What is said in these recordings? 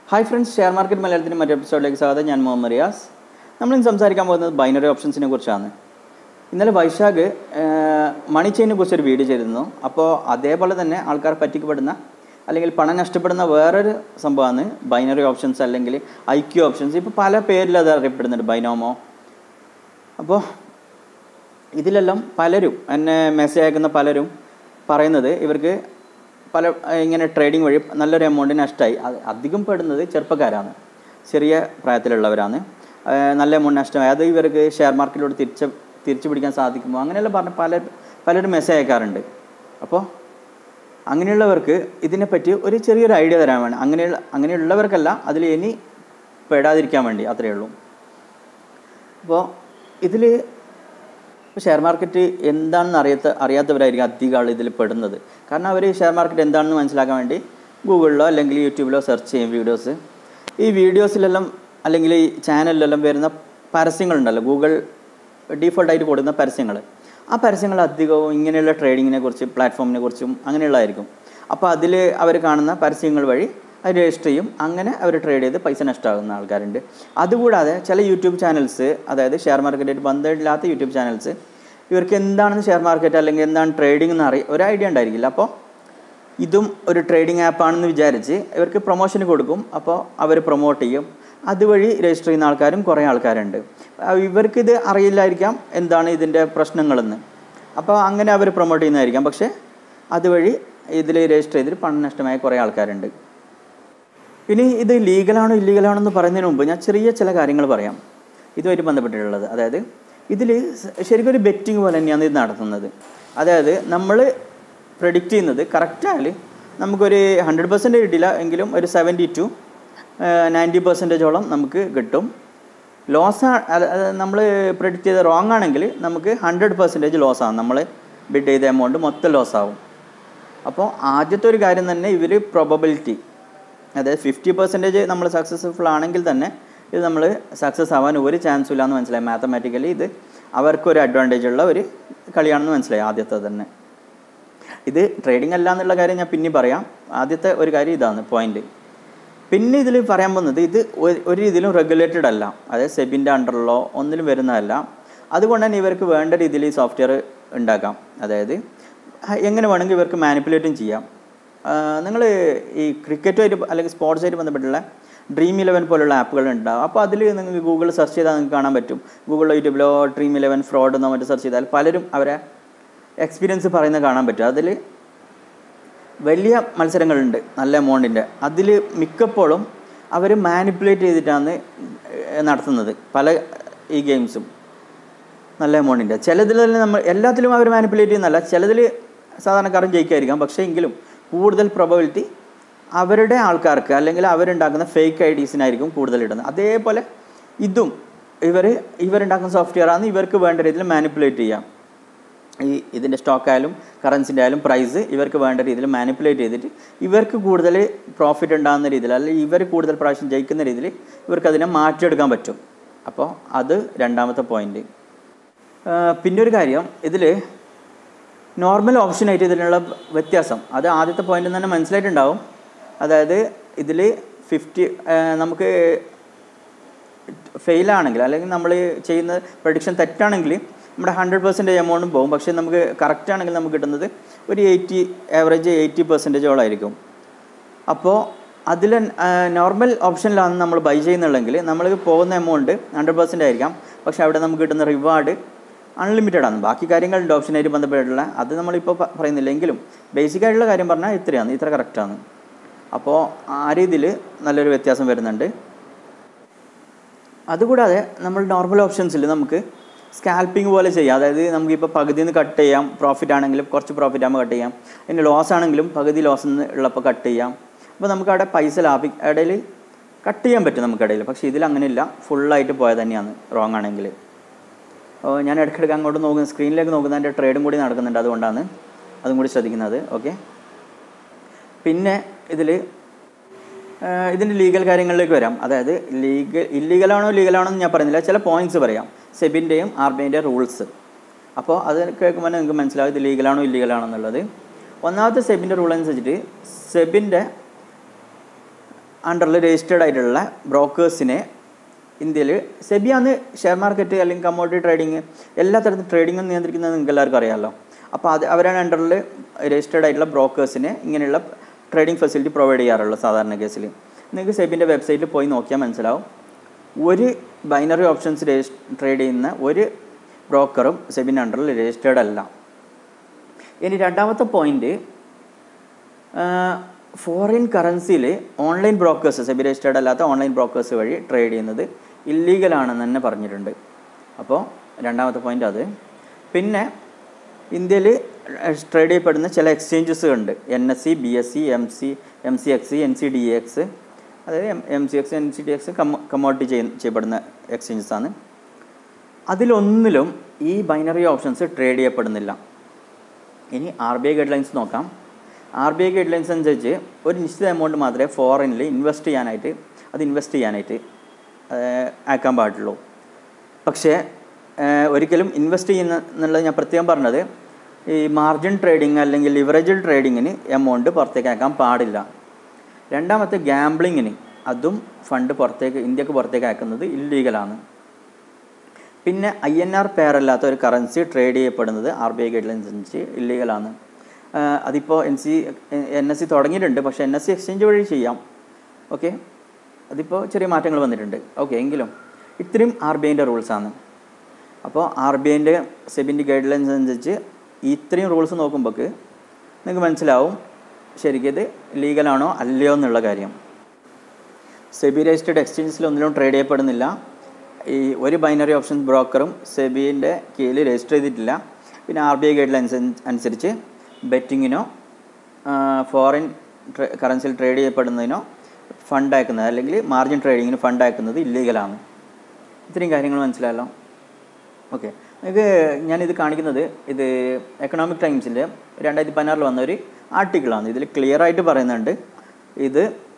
hi friends share market മലയാളത്തിൻ്റെ മറ്റൊരു എപ്പിസോഡിലേക്ക് സ്വാഗതം ഞാൻ മുഹമ്മദ് റിയാസ് നമ്മളിന്ന് സംസാരിക്കാൻ പോകുന്നത് ബൈനറി ഓപ്ഷൻസിനെ കുറിച്ചാണ് ഇന്നലെ വൈശാഖ് മണി ചെയിനെ കുറിച്ചൊരു വീഡിയോ ചെയ്തിരുന്നു അപ്പോൾ അതേപോലെ തന്നെ ആൾക്കാർ പറ്റിക്കപ്പെടുന്ന അല്ലെങ്കിൽ പണം നഷ്ടപ്പെടുന്ന വേറൊരു സംഭവമാണ് ബൈനറി ഓപ്ഷൻസ് അല്ലെങ്കിൽ ഐ ക്യു ഓപ്ഷൻസ് ഇപ്പോൾ പല പേരിൽ അത് അറിയപ്പെടുന്നുണ്ട് ബൈനോമോ അപ്പോൾ ഇതിലെല്ലാം പലരും എന്നെ മെസ്സേജ് അയക്കുന്ന പലരും പറയുന്നത് ഇവർക്ക് പല ഇങ്ങനെ ട്രേഡിംഗ് വഴി നല്ലൊരു എമൗണ്ട് നഷ്ടമായി അത് അധികം പെടുന്നത് ചെറുപ്പക്കാരാണ് ചെറിയ പ്രായത്തിലുള്ളവരാണ് ഏഹ് നല്ല എമൗണ്ട് നഷ്ടമായി അത് ഇവർക്ക് ഷെയർ മാർക്കറ്റിലൂടെ തിരിച്ച് തിരിച്ചു പിടിക്കാൻ സാധിക്കുമോ അങ്ങനെയുള്ള പറഞ്ഞ പല പലരും മെസ്സേജ് അയക്കാറുണ്ട് അപ്പോൾ അങ്ങനെയുള്ളവർക്ക് ഇതിനെപ്പറ്റി ഒരു ചെറിയൊരു ഐഡിയ തരാൻ വേണം അങ്ങനെയുള്ള അങ്ങനെയുള്ളവർക്കല്ല അതിൽ ഇനി പെടാതിരിക്കാൻ വേണ്ടി അത്രയേ ഉള്ളൂ അപ്പോൾ ഇതിൽ ഷെയർ മാർക്കറ്റ് എന്താണെന്ന് അറിയാത്ത അറിയാത്തവരായിരിക്കും അധികം ആൾ ഇതിൽ പെടുന്നത് കാരണം അവർ ഷെയർ മാർക്കറ്റ് എന്താണെന്ന് മനസ്സിലാക്കാൻ വേണ്ടി ഗൂഗിളിലോ അല്ലെങ്കിൽ യൂട്യൂബിലോ സെർച്ച് ചെയ്യും വീഡിയോസ് ഈ വീഡിയോസിലെല്ലാം അല്ലെങ്കിൽ ഈ ചാനലിലെല്ലാം വരുന്ന പരസ്യങ്ങളുണ്ടല്ലോ ഗൂഗിൾ ഡീഫോൾട്ടായിട്ട് കൊടുക്കുന്ന പരസ്യങ്ങൾ ആ പരസ്യങ്ങൾ അധികവും ഇങ്ങനെയുള്ള ട്രേഡിങ്ങിനെ കുറിച്ച് പ്ലാറ്റ്ഫോമിനെ കുറിച്ചും അങ്ങനെയുള്ളതായിരിക്കും അപ്പോൾ അതിൽ അവർ കാണുന്ന പരസ്യങ്ങൾ വഴി അത് രജിസ്റ്റർ ചെയ്യും അങ്ങനെ അവർ ട്രേഡ് ചെയ്ത് പൈസ നഷ്ടമാകുന്ന ആൾക്കാരുണ്ട് അതുകൂടാതെ ചില യൂട്യൂബ് ചാനൽസ് അതായത് ഷെയർ മാർക്കറ്റായിട്ട് ബന്ധമില്ലാത്ത യൂട്യൂബ് ചാനൽസ് ഇവർക്ക് എന്താണെന്ന് ഷെയർ മാർക്കറ്റ് അല്ലെങ്കിൽ എന്താണ് ട്രേഡിംഗ് എന്ന് അറിയ ഒരു ഐഡിയ ഉണ്ടായിരിക്കില്ല അപ്പോൾ ഇതും ഒരു ട്രേഡിംഗ് ആപ്പാണെന്ന് വിചാരിച്ച് ഇവർക്ക് പ്രൊമോഷന് കൊടുക്കും അപ്പോൾ അവർ പ്രൊമോട്ട് ചെയ്യും അതുവഴി രജിസ്റ്റർ ചെയ്യുന്ന ആൾക്കാരും കുറേ ആൾക്കാരുണ്ട് ഇവർക്കിത് അറിയില്ലായിരിക്കാം എന്താണ് ഇതിൻ്റെ പ്രശ്നങ്ങളെന്ന് അപ്പോൾ അങ്ങനെ അവർ പ്രൊമോട്ട് ചെയ്യുന്നതായിരിക്കാം പക്ഷേ അതുവഴി ഇതിൽ രജിസ്റ്റർ ചെയ്തിട്ട് പണം നഷ്ടമായ കുറേ ആൾക്കാരുണ്ട് ഇനി ഇത് ലീഗലാണോ ഇല്ലീഗലാണോ എന്ന് പറയുന്നതിന് മുമ്പ് ഞാൻ ചെറിയ ചില കാര്യങ്ങൾ പറയാം ഇതുമായിട്ട് ബന്ധപ്പെട്ടിട്ടുള്ളത് അതായത് ഇതിൽ ശരിക്കും ഒരു ബെറ്റിംഗ് പോലെ തന്നെയാണ് ഇത് നടത്തുന്നത് അതായത് നമ്മൾ പ്രഡിക്റ്റ് ചെയ്യുന്നത് കറക്റ്റായാൽ നമുക്കൊരു ഹൺഡ്രഡ് പെർസെൻറ്റ് കിട്ടില്ല എങ്കിലും ഒരു സെവൻറ്റി ടു നയൻറ്റി പെർസെൻറ്റേജോളം നമുക്ക് കിട്ടും ലോസ് നമ്മൾ പ്രഡിക്റ്റ് ചെയ്ത റോങ് ആണെങ്കിൽ നമുക്ക് ഹൺഡ്രഡ് പെർസെൻറ്റേജ് ലോസ് ആവും നമ്മൾ ബിഡ് ചെയ്ത എമൗണ്ട് മൊത്തം ലോസ് ആവും അപ്പോൾ ആദ്യത്തെ ഒരു കാര്യം തന്നെ ഇവർ പ്രൊബബിലിറ്റി അതായത് ഫിഫ്റ്റി പെർസെൻറ്റേജ് നമ്മൾ സക്സസ്ഫുൾ ആണെങ്കിൽ തന്നെ ഇത് നമ്മൾ സക്സസ് ആവാൻ ഒരു ചാൻസും ഇല്ലയെന്ന് മനസ്സിലായി മാത്തമാറ്റിക്കലി ഇത് അവർക്കൊരു അഡ്വാൻറ്റേജ് ഉള്ള ഒരു കളിയാണെന്ന് മനസ്സിലായി ആദ്യത്തെ തന്നെ ഇത് ട്രേഡിംഗ് അല്ല എന്നുള്ള കാര്യം ഞാൻ പിന്നെ പറയാം ആദ്യത്തെ ഒരു കാര്യം ഇതാണ് പോയിന്റ് പിന്നെ ഇതിൽ പറയാൻ പോകുന്നത് ഇത് ഒരു രീതിയിലും റെഗുലേറ്റഡ് അല്ല അതായത് സെബിൻ്റെ അണ്ടറിലോ ഒന്നിലും വരുന്നതല്ല അതുകൊണ്ട് തന്നെ ഇവർക്ക് വേണ്ട രീതിയിൽ ഈ സോഫ്റ്റ്വെയർ ഉണ്ടാക്കാം അതായത് എങ്ങനെ വേണമെങ്കിൽ ഇവർക്ക് മാനിപ്പുലേറ്റും ചെയ്യാം നിങ്ങൾ ഈ ക്രിക്കറ്റുമായിട്ട് അല്ലെങ്കിൽ സ്പോർട്സുമായിട്ട് ബന്ധപ്പെട്ടുള്ള ഡ്രീം ഇലവൻ പോലുള്ള ആപ്പുകൾ ഉണ്ടാവും അപ്പോൾ അതിൽ നിങ്ങൾക്ക് ഗൂഗിൾ സെർച്ച് ചെയ്താൽ നിങ്ങൾക്ക് കാണാൻ പറ്റും ഗൂഗിളിലോ യൂട്യൂബിലോ ഡ്രീം ഇലവൻ ഫ്രോഡ് എന്നോ മറ്റോ സെർച്ച് ചെയ്താൽ പലരും അവരെ എക്സ്പീരിയൻസ് പറയുന്നത് കാണാൻ പറ്റും അതിൽ വലിയ മത്സരങ്ങളുണ്ട് നല്ല എമൗണ്ടിൻ്റെ അതിൽ മിക്കപ്പോഴും അവർ മാനിപ്പുലേറ്റ് ചെയ്തിട്ടാണ് നടത്തുന്നത് പല ഈ ഗെയിംസും നല്ല എമൗണ്ടിൻ്റെ ചിലതിൽ നമ്മൾ എല്ലാത്തിലും അവർ മാനിപ്പുലേറ്റ് ചെയ്യുന്നല്ല ചിലതിൽ സാധാരണക്കാരൻ ജയിക്കായിരിക്കാം പക്ഷേ എങ്കിലും കൂടുതൽ പ്രൊബബിലിറ്റി അവരുടെ ആൾക്കാർക്ക് അല്ലെങ്കിൽ അവരുണ്ടാക്കുന്ന ഫേക്ക് ഐ ഡീസിനായിരിക്കും കൂടുതൽ ഇടുന്നത് അതേപോലെ ഇതും ഇവർ ഇവരുണ്ടാക്കുന്ന സോഫ്റ്റ്വെയർ ആണ് ഇവർക്ക് വേണ്ട രീതിയിൽ മാനിപ്പുലേറ്റ് ചെയ്യാം ഈ ഇതിൻ്റെ സ്റ്റോക്ക് ആയാലും കറൻസിൻ്റെ ആയാലും പ്രൈസ് ഇവർക്ക് വേണ്ട രീതിയിൽ മാനിപ്പുലേറ്റ് ചെയ്തിട്ട് ഇവർക്ക് കൂടുതൽ പ്രോഫിറ്റ് ഉണ്ടാകുന്ന രീതിയിൽ അല്ലെങ്കിൽ ഇവർ കൂടുതൽ പ്രാവശ്യം ജയിക്കുന്ന രീതിയിൽ ഇവർക്ക് അതിനെ മാറ്റിയെടുക്കാൻ പറ്റും അപ്പോൾ അത് രണ്ടാമത്തെ പോയിന്റ് പിന്നെ ഒരു കാര്യം ഇതിൽ നോർമൽ ഓപ്ഷനായിട്ട് ഇതിനുള്ള വ്യത്യാസം അത് ആദ്യത്തെ പോയിന്റ് തന്നെ മനസ്സിലായിട്ടുണ്ടാവും അതായത് ഇതിൽ ഫിഫ്റ്റി നമുക്ക് ഫെയിലാണെങ്കിൽ അല്ലെങ്കിൽ നമ്മൾ ചെയ്യുന്ന പ്രഡിക്ഷൻ തെറ്റാണെങ്കിൽ നമ്മുടെ ഹൺഡ്രഡ് പെർസെൻറ്റേജ് എമൗണ്ടും പോകും പക്ഷേ നമുക്ക് കറക്റ്റ് ആണെങ്കിൽ നമുക്ക് കിട്ടുന്നത് ഒരു എയ്റ്റി ആവറേജ് എയ്റ്റി പെർസെൻറ്റേജോളായിരിക്കും അപ്പോൾ അതിൽ നോർമൽ ഓപ്ഷനിലാണ് നമ്മൾ ബൈ ചെയ്യുന്നുള്ളെങ്കിൽ നമ്മൾ പോകുന്ന എമൗണ്ട് ഹൺഡ്രഡ് പെർസെൻ്റ് ആയിരിക്കാം പക്ഷേ അവിടെ നമുക്ക് കിട്ടുന്ന റിവാർഡ് അൺലിമിറ്റഡ് ആണ് ബാക്കി കാര്യങ്ങളുണ്ട് ഓപ്ഷനായിട്ട് ബന്ധപ്പെട്ടിട്ടുള്ള അത് നമ്മളിപ്പോൾ പറയുന്നില്ല എങ്കിലും ബേസിക് ആയിട്ടുള്ള കാര്യം പറഞ്ഞാൽ ഇത്രയാണ് ഇത്ര കറക്റ്റാണ് അപ്പോൾ ആ രീതിയിൽ നല്ലൊരു വ്യത്യാസം വരുന്നുണ്ട് അതുകൂടാതെ നമ്മൾ നോർമൽ ഓപ്ഷൻസിൽ നമുക്ക് സ്കാൽപ്പിംഗ് പോലെ ചെയ്യാം അതായത് നമുക്കിപ്പോൾ പകുതിയിൽ നിന്ന് കട്ട് ചെയ്യാം പ്രോഫിറ്റ് ആണെങ്കിലും കുറച്ച് പ്രോഫിറ്റ് ആകുമ്പോൾ കട്ട് ചെയ്യാം പിന്നെ ലോസ് ആണെങ്കിലും പകുതി ലോസ് ഉള്ളപ്പോൾ കട്ട് ചെയ്യാം അപ്പോൾ നമുക്ക് അവിടെ പൈസ ലാഭി ഇടയിൽ കട്ട് ചെയ്യാൻ പറ്റും നമുക്കിടയിൽ പക്ഷേ ഇതിൽ അങ്ങനെയില്ല ഫുള്ളായിട്ട് പോയത് തന്നെയാണ് റോങ് ആണെങ്കിൽ ഞാൻ ഇടയ്ക്കിടയ്ക്ക് അങ്ങോട്ട് നോക്കുന്ന സ്ക്രീനിലേക്ക് നോക്കുന്നതിൻ്റെ ട്രേഡും കൂടി നടക്കുന്നുണ്ട് അതുകൊണ്ടാണ് അതും കൂടി ശ്രദ്ധിക്കുന്നത് ഓക്കെ പിന്നെ ഇതിൽ ഇതിൻ്റെ ലീഗൽ കാര്യങ്ങളിലേക്ക് വരാം അതായത് ലീഗൽ ഇല്ലീഗലാണോ ലീഗലാണോ എന്ന് ഞാൻ പറയുന്നില്ല ചില പോയിന്റ്സ് പറയാം സെബിൻ്റെയും ആർ ബി ഐൻ്റെ റൂൾസ് അപ്പോൾ അത് കേൾക്കുമ്പോൾ നിങ്ങൾക്ക് മനസ്സിലാവും ഇത് ലീഗലാണോ ഇല്ലീഗലാണോ എന്നുള്ളത് ഒന്നാമത്തെ സെബിൻ്റെ റൂൾ അനുസരിച്ചിട്ട് സെബിൻ്റെ അണ്ടറിൽ രജിസ്റ്റേർഡ് ആയിട്ടുള്ള ബ്രോക്കേഴ്സിനെ ഇന്ത്യയിൽ സെബിയാന്ന് ഷെയർ മാർക്കറ്റ് അല്ലെങ്കിൽ കമ്മോഡിറ്റി ട്രേഡിങ് എല്ലാ തരത്തിലും ട്രേഡിങ്ങും നിയന്ത്രിക്കുന്നത് നിങ്ങൾക്ക് എല്ലാവർക്കും അറിയാമല്ലോ അപ്പോൾ അത് അവരാണ് അണ്ടറിൽ രജിസ്റ്റേർഡ് ആയിട്ടുള്ള ബ്രോക്കേഴ്സിനെ ഇങ്ങനെയുള്ള ട്രേഡിംഗ് ഫെസിലിറ്റി പ്രൊവൈഡ് ചെയ്യാറുള്ളത് സാധാരണ കേസിൽ നിങ്ങൾക്ക് സെബിൻ്റെ വെബ്സൈറ്റിൽ പോയി നോക്കിയാൽ മനസ്സിലാവും ഒരു ബൈനറി ഓപ്ഷൻസ് ട്രേഡ് ചെയ്യുന്ന ഒരു ബ്രോക്കറും സെബിൻ്റെ അണ്ടറിൽ രജിസ്റ്റേർഡ് അല്ല ഇനി രണ്ടാമത്തെ പോയിന്റ് ഫോറിൻ കറൻസിയിൽ ഓൺലൈൻ ബ്രോക്കേഴ്സ് സെബി രജിസ്റ്റേർഡ് അല്ലാത്ത ഓൺലൈൻ ബ്രോക്കേഴ്സ് വഴി ട്രേഡ് ചെയ്യുന്നത് ഇല്ലീഗലാണെന്ന് തന്നെ പറഞ്ഞിട്ടുണ്ട് അപ്പോൾ രണ്ടാമത്തെ പോയിന്റ് അത് പിന്നെ ഇന്ത്യയിൽ ട്രേഡ് ചെയ്യപ്പെടുന്ന ചില എക്സ്ചേഞ്ചസ് ഉണ്ട് N S C B S C M C M C X N C D X അതായത് M C X N C D X commodity ചെയ്യ ചെയ്യപ്പെടുന്ന എക്സ്ചേഞ്ചസ് ആണ് അതിലൊന്നിലും ഈ ബൈനറി ഓപ്ഷൻസ് ട്രേഡ് ചെയ്യപ്പെടുന്നില്ല ഇനി R B I guidelines നോക്കാം R B I guidelines അനുസരിച്ച് ഒരു നിശ്ചിത എമൗണ്ട് മാത്രമേ ഫോറിനിൽ ഇൻവെസ്റ്റ് ചെയ്യാനായിട്ട് അത് ഇൻവെസ്റ്റ് ചെയ്യാനായിട്ട് ഏഹ്, അയക്കാൻ പാടുള്ളൂ പക്ഷേ ഏഹ്, ഒരിക്കലും ഇൻവെസ്റ്റ് ചെയ്യുന്ന എന്നുള്ളത് ഞാൻ പ്രത്യേകം പറഞ്ഞത് ഈ മാർജിൻ ട്രേഡിങ് അല്ലെങ്കിൽ ലിവറേജ് ട്രേഡിങ്ങിന് എമൗണ്ട് പുറത്തേക്ക് അയക്കാൻ പാടില്ല രണ്ടാമത്തെ ഗാംബ്ലിങ്ങിന് അതും ഫണ്ട് പുറത്തേക്ക് ഇന്ത്യക്ക് പുറത്തേക്ക് അയക്കുന്നത് ഇല്ലീഗലാണ് പിന്നെ ഐ എൻ ആർ പെയർ അല്ലാത്ത ഒരു കറൻസി ട്രേഡ് ചെയ്യപ്പെടുന്നത് R B I guidelines അനുസരിച്ച് ഇല്ലീഗലാണ് അതിപ്പോൾ N C N S C തുടങ്ങിയിട്ടുണ്ട് പക്ഷേ എൻ എസ് സി എക്സ്ചേഞ്ച് വഴി ചെയ്യാം ഓക്കെ അതിപ്പോൾ ചെറിയ മാറ്റങ്ങൾ വന്നിട്ടുണ്ട് ഓക്കെ എങ്കിലും ഇത്രയും ആർ ബി ഐൻ്റെ റൂൾസാണ് അപ്പോൾ ആർ ബി ഐൻ്റെ സെബിൻ്റെ ഗൈഡ് ലൈൻസ് അനുസരിച്ച് ഇത്രയും റൂൾസ് നോക്കുമ്പോൾ നിങ്ങൾക്ക് മനസ്സിലാവും ശരിക്കും ഇത് ലീഗലാണോ അല്ലയോ എന്നുള്ള കാര്യം സെബി രജിസ്റ്റേഡ് എക്സ്ചേഞ്ചസിൽ ഒന്നിലും ട്രേഡ് ചെയ്യപ്പെടുന്നില്ല ഈ ഒരു ബൈനറി ഓപ്ഷൻ ബ്രോക്കറും സെബിൻ്റെ കീഴിൽ രജിസ്റ്റർ ചെയ്തിട്ടില്ല പിന്നെ R B I guidelines അനുസരിച്ച് ബെറ്റിങ്ങിനോ ഫോറിൻ കറൻസിയിൽ ട്രേഡ് ചെയ്യപ്പെടുന്നതിനോ ഫണ്ട് അയക്കുന്നത് അല്ലെങ്കിൽ മാർജിൻ ട്രേഡിങ്ങിന് ഫണ്ട് അയക്കുന്നത് ഇല്ലീഗലാണ് ഇത്രയും കാര്യങ്ങൾ മനസ്സിലായല്ലോ ഓക്കെ നിങ്ങൾക്ക് ഞാനിത് കാണിക്കുന്നത് ഇത് എക്കണോമിക് ടൈംസിൽ രണ്ടായിരത്തി പതിനാറിൽ വന്ന ഒരു ആർട്ടിക്കിളാണ് ഇതിൽ ക്ലിയർ ആയിട്ട് പറയുന്നുണ്ട് ഇത്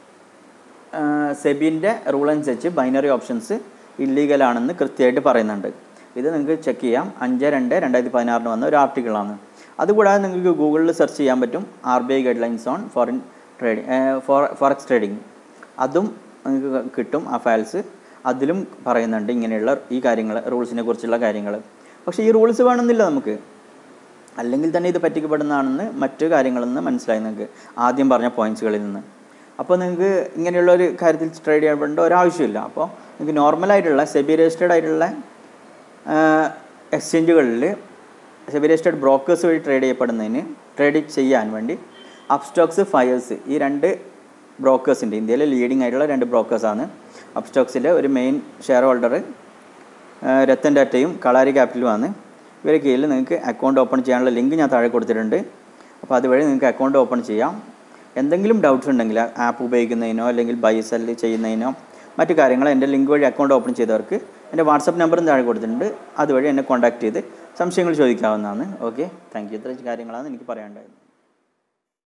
സെബിൻ്റെ റൂൾ അനുസരിച്ച് ബൈനറി ഓപ്ഷൻസ് ഇല്ലീഗലാണെന്ന് കൃത്യമായിട്ട് പറയുന്നുണ്ട് ഇത് നിങ്ങൾക്ക് ചെക്ക് ചെയ്യാം അഞ്ച് രണ്ട് രണ്ടായിരത്തി പതിനാറിന് വന്ന ഒരു ആർട്ടിക്കിളാണ് അതുകൂടാതെ നിങ്ങൾക്ക് ഗൂഗിളിൽ സെർച്ച് ചെയ്യാൻ പറ്റും R B I guidelines on foreign trading forex trading അതും നിങ്ങൾക്ക് കിട്ടും ആ ഫയൽസ് അതിലും പറയുന്നുണ്ട് ഇങ്ങനെയുള്ള ഈ കാര്യങ്ങൾ റൂൾസിനെ കുറിച്ചുള്ള കാര്യങ്ങൾ പക്ഷേ ഈ റൂൾസ് വേണമെന്നില്ല നമുക്ക് അല്ലെങ്കിൽ തന്നെ ഇത് പറ്റിക്കപ്പെടുന്നതാണെന്ന് മറ്റു കാര്യങ്ങളിൽ നിന്ന് മനസ്സിലായി നിങ്ങൾക്ക് ആദ്യം പറഞ്ഞ പോയിന്റ്സുകളിൽ നിന്ന് അപ്പോൾ നിങ്ങൾക്ക് ഇങ്ങനെയുള്ള ഒരു കാര്യത്തിൽ ട്രേഡ് ചെയ്യേണ്ട ഒരാവശ്യമില്ല അപ്പോൾ നിങ്ങൾക്ക് നോർമലായിട്ടുള്ള സെബി രജിസ്റ്റേർഡ് ആയിട്ടുള്ള എക്സ്ചേഞ്ചുകളിൽ സെബി രജിസ്റ്റേർഡ് ബ്രോക്കേഴ്സ് വഴി ട്രേഡ് ചെയ്യപ്പെടുന്നതിന് ട്രേഡ് ചെയ്യാൻ വേണ്ടി അപ്സ്റ്റോക്സ് ഫയേഴ്സ് ഈ രണ്ട് ബ്രോക്കേഴ്സിൻ്റെ ഇന്ത്യയിലെ ലീഡിംഗ് ആയിട്ടുള്ള രണ്ട് ബ്രോക്കേഴ്സാണ് അപ്സ്റ്റോക്സിലെ ഒരു മെയിൻ ഷെയർ ഹോൾഡർ രത്തൻ ടാറ്റയും കളാരി ക്യാപിറ്റലുമാണ് ഇവരെ കീഴിൽ നിങ്ങൾക്ക് അക്കൗണ്ട് ഓപ്പൺ ചെയ്യാനുള്ള ലിങ്ക് ഞാൻ താഴെ കൊടുത്തിട്ടുണ്ട് അപ്പോൾ അതുവഴി നിങ്ങൾക്ക് അക്കൗണ്ട് ഓപ്പൺ ചെയ്യാം എന്തെങ്കിലും ഡൗട്ട്സ് ഉണ്ടെങ്കിൽ ആപ്പ് ഉപയോഗിക്കുന്നതിനോ അല്ലെങ്കിൽ ബൈ സെല് ചെയ്യുന്നതിനോ മറ്റു കാര്യങ്ങൾ എൻ്റെ ലിങ്ക് വഴി അക്കൗണ്ട് ഓപ്പൺ ചെയ്തവർക്ക് എൻ്റെ വാട്സപ്പ് നമ്പറും താഴെ കൊടുത്തിട്ടുണ്ട് അതുവഴി എന്നെ കോൺടാക്ട് ചെയ്ത് സംശയങ്ങൾ ചോദിക്കാവുന്നതാണ് ഓക്കെ താങ്ക് യു ഇത്ര കാര്യങ്ങളാണ് എനിക്ക് പറയാനുണ്ടായത്